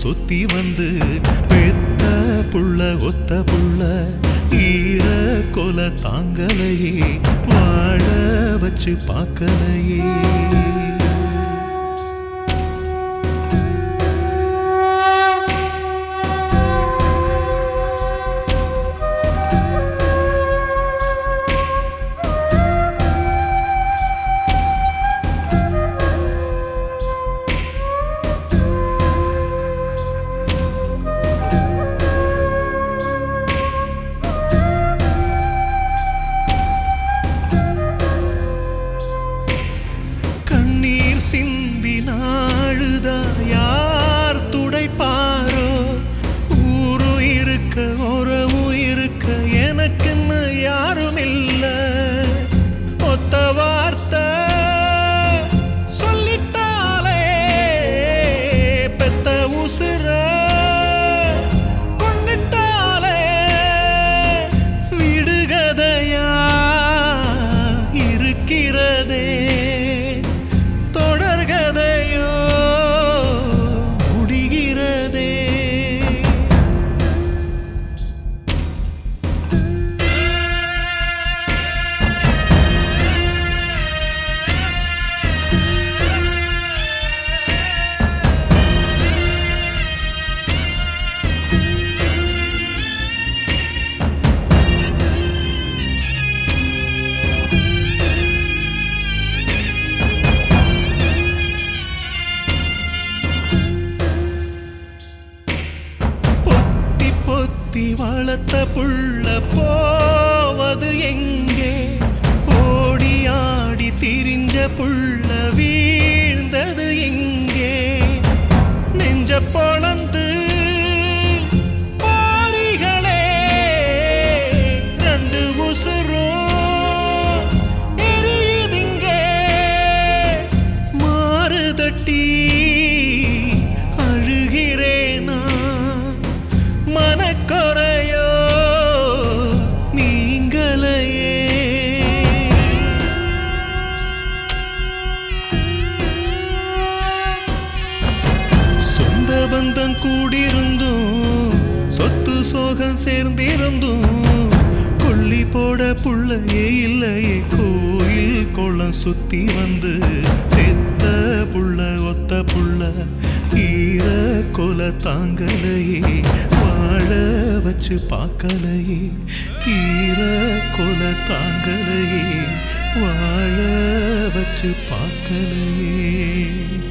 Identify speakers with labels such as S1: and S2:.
S1: சுத்தி வந்து பெத்த புள்ள ஒத்த புள்ள ஈர கொல தாங்கலையே வாழ வச்சு பார்க்கலையே கண்ணீர் சிந்தி நாழுதா யார் துடைப்பாரோ ஊரு இருக்க உறவு இருக்க எனக்குன்னு யாரும் இல்ல ஒத்த வார்த்தை சொல்லிட்டாலே பெத்த உசுர கொன்னிட்டாலே விடுகதையா இருக்கிறதே தொடர்கதையோ முடிகிறதே பொத்தி பொத்தி வளர்த்த புள்ள போவது எங்கே ஓடி ஆடி திரிஞ்ச புள்ள வீழ்ந்தது எங்கே நெஞ்ச பொளந்து பாரிகளே ரெண்டு உசுரும் எரியுதிங்கே மாறுதட்டி அழுகிறேனா மனக்குறையோ நீங்களையே சொந்த பந்தம் கூடியிருந்தும் சொத்து சோகம் சேர்ந்திருந்தும் கொல்லி போட புள்ளையே இல்லையே கோயில் குளம் சுத்தி வந்து பெத்த புள்ள ஒத்த புள்ள ஈர கொல தாங்கலையே வாழ வச்சு பார்க்கலையே ஈர கொல தாங்கலையே வாழ வச்சு பார்க்கலையே